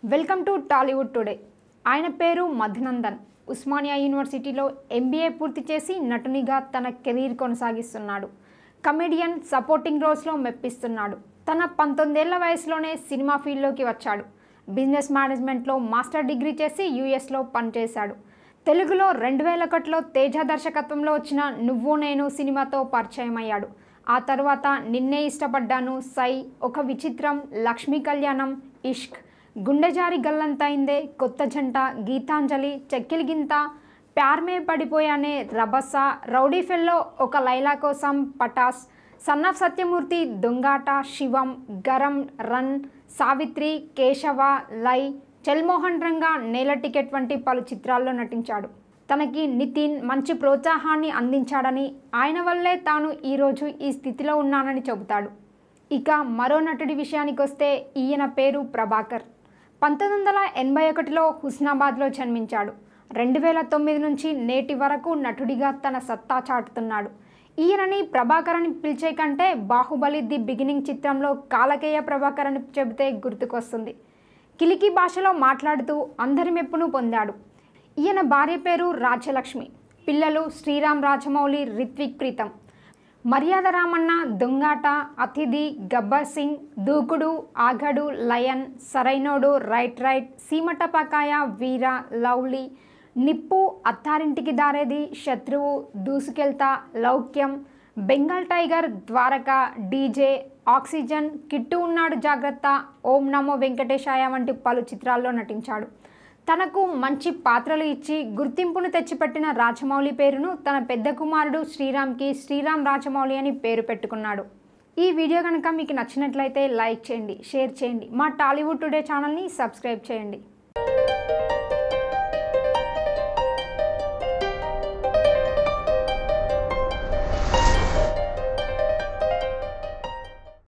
welcome to Tollywood today ఆయన పేరు మధునందన్ ఉస్మానియా యూనివర్సిటీలో ఎంబీఏ పూర్తి చేసి నటునిగా తన కెరీర్ కొనసాగిస్తున్నాడు కమెడియన్ సపోర్టింగ్ రోల్స్లో మెప్పిస్తున్నాడు తన పంతొమ్మిదేళ్ల వయసులోనే సినిమా ఫీల్డ్లోకి వచ్చాడు బిజినెస్ మేనేజ్మెంట్లో మాస్టర్ డిగ్రీ చేసి యూఎస్లో పనిచేశాడు తెలుగులో రెండు వేల ఒకటిలో తేజ దర్శకత్వంలో వచ్చిన నువ్వు నేను సినిమాతో పరిచయం అయ్యాడు ఆ తర్వాత నిన్నే ఇష్టపడ్డాను సై ఒక విచిత్రం లక్ష్మీ కళ్యాణం ఇష్క్ గుండెజారి Gallanthaindhe Kotha Janta Geethanjali Chekkiligintha Pyarme Padipoyane Rabhasa rowdy fellow Oka Laila Kosam Pataas son of Satyamurthy Dongata Shivam Garam run Savitri Keshava lie Chal Mohan Ranga నేల టికెట్ వంటి పలు చిత్రాల్లో నటించాడు తనకి నితిన్ మంచి ప్రోత్సాహాన్ని అందించాడని ఆయన వల్లే తాను ఈరోజు ఈ స్థితిలో ఉన్నానని చెబుతాడు ఇక మరో నటుడి విషయానికి వస్తే ఈయన పేరు ప్రభాకర్ పంతొమ్మిది వందల ఎనభై ఒకటిలో హుస్నాబాద్లో జన్మించాడు రెండు వేల తొమ్మిది నుంచి నేటి వరకు నటుడిగా తన సత్తా చాటుతున్నాడు ఈయనని ప్రభాకర్ అని పిలిచే కంటే బాహుబలి ది బిగినింగ్ చిత్రంలో కాలకేయ ప్రభాకర్ అని చెబితే గుర్తుకొస్తుంది కిలికి భాషలో మాట్లాడుతూ అందరి మెప్పును పొందాడు ఈయన భార్య పేరు రాజ్యలక్ష్మి పిల్లలు శ్రీరామ్ రాజమౌళి రిత్విక్ ప్రీతం మర్యాద రామన్న దొంగాట అతిథి Gabbar Singh Dookudu Aagadu lion Sarrainodu right right Seema Tapakai Veera lovely Nippu Attarintiki Daredi Shatruvu Dhoosukeltha Loukyam Bengal tiger Dwaraka DJ oxygen Kittu Unnadu Jagratha ఓం నమో వెంకటేశాయ వంటి పలు చిత్రాల్లో నటించాడు తనకు మంచి పాత్రలు ఇచ్చి గుర్తింపును తెచ్చిపెట్టిన రాజమౌళి పేరును తన పెద్ద కుమారుడు శ్రీరామ్కి శ్రీరామ్ రాజమౌళి అని పేరు పెట్టుకున్నాడు ఈ వీడియో కనుక మీకు నచ్చినట్లయితే లైక్ చేయండి షేర్ చేయండి మా టాలీవుడ్ టుడే ఛానల్ని సబ్స్క్రైబ్ చేయండి